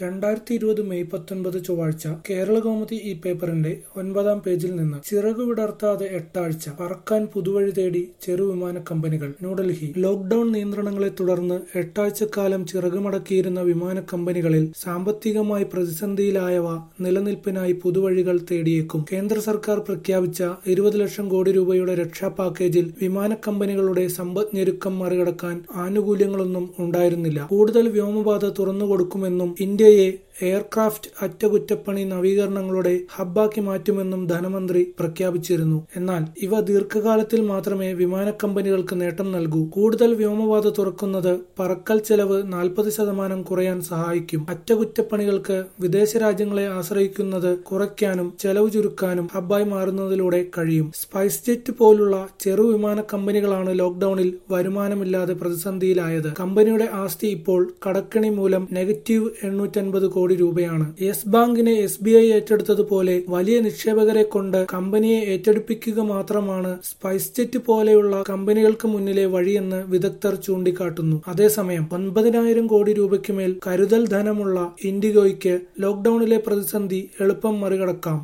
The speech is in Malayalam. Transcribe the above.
രണ്ടായിരത്തി ഇരുപത് മെയ് പത്തൊൻപത് ചൊവ്വാഴ്ച കേരളകൗമുദി ഈ പേപ്പറിന്റെ ഒൻപതാം പേജിൽ നിന്ന് ചിറകു വിടർത്താതെ എട്ടാഴ്ച പറക്കാൻ പുതുവഴി തേടി ചെറുവിമാന കമ്പനികൾ ന്യൂഡൽഹി ലോക്ഡൌൺ നിയന്ത്രണങ്ങളെ തുടർന്ന് എട്ടാഴ്ചക്കാലം ചിറകുമടക്കിയിരുന്ന വിമാന കമ്പനികളിൽ സാമ്പത്തികമായി പ്രതിസന്ധിയിലായവ നിലനിൽപ്പിനായി പുതുവഴികൾ തേടിയേക്കും കേന്ദ്ര സർക്കാർ പ്രഖ്യാപിച്ച ഇരുപത് ലക്ഷം കോടി രൂപയുടെ രക്ഷാ പാക്കേജിൽ വിമാന കമ്പനികളുടെ സമ്പദ്ഞെരുക്കം മറികടക്കാൻ ആനുകൂല്യങ്ങളൊന്നും ഉണ്ടായിരുന്നില്ല കൂടുതൽ വ്യോമപാത തുറന്നുകൊടുക്കുമെന്നും ഇന്ത്യയെ എയർക്രാഫ്റ്റ് അറ്റകുറ്റപ്പണി നവീകരണങ്ങളുടെ ഹബ്ബാക്കി മാറ്റുമെന്നും ധനമന്ത്രി പ്രഖ്യാപിച്ചിരുന്നു എന്നാൽ ഇവ ദീർഘകാലത്തിൽ മാത്രമേ വിമാന കമ്പനികൾക്ക് നേട്ടം നൽകൂ കൂടുതൽ വ്യോമപാത തുറക്കുന്നത് പറക്കൽ ചെലവ് നാൽപ്പത് ശതമാനം കുറയാൻ സഹായിക്കും അറ്റകുറ്റപ്പണികൾക്ക് വിദേശ രാജ്യങ്ങളെ ആശ്രയിക്കുന്നത് കുറയ്ക്കാനും ചെലവ് ചുരുക്കാനും ഹബ്ബായി മാറുന്നതിലൂടെ കഴിയും സ്പൈസ് ജെറ്റ് പോലുള്ള ചെറു വിമാന കമ്പനികളാണ് ലോക്ഡൌണിൽ വരുമാനമില്ലാതെ പ്രതിസന്ധിയിലായത് കമ്പനിയുടെ ആസ്തി ഇപ്പോൾ കടക്കണി മൂലം നെഗറ്റീവ് എണ്ണൂറ്റൻപത് കോടി രൂപയാണ് യെസ് ബാങ്കിനെ എസ് ബി ഐ ഏറ്റെടുത്തതുപോലെ വലിയ നിക്ഷേപകരെ കൊണ്ട് കമ്പനിയെ ഏറ്റെടുപ്പിക്കുക മാത്രമാണ് സ്പൈസ് ജെറ്റ് പോലെയുള്ള കമ്പനികൾക്ക് മുന്നിലെ വഴിയെന്ന് വിദഗ്ധർ ചൂണ്ടിക്കാട്ടുന്നു അതേസമയം ഒൻപതിനായിരം കോടി രൂപയ്ക്ക് മേൽ കരുതൽ ധനമുള്ള ഇൻഡിഗോയ്ക്ക് ലോക്ഡൌണിലെ പ്രതിസന്ധി എളുപ്പം മറികടക്കാം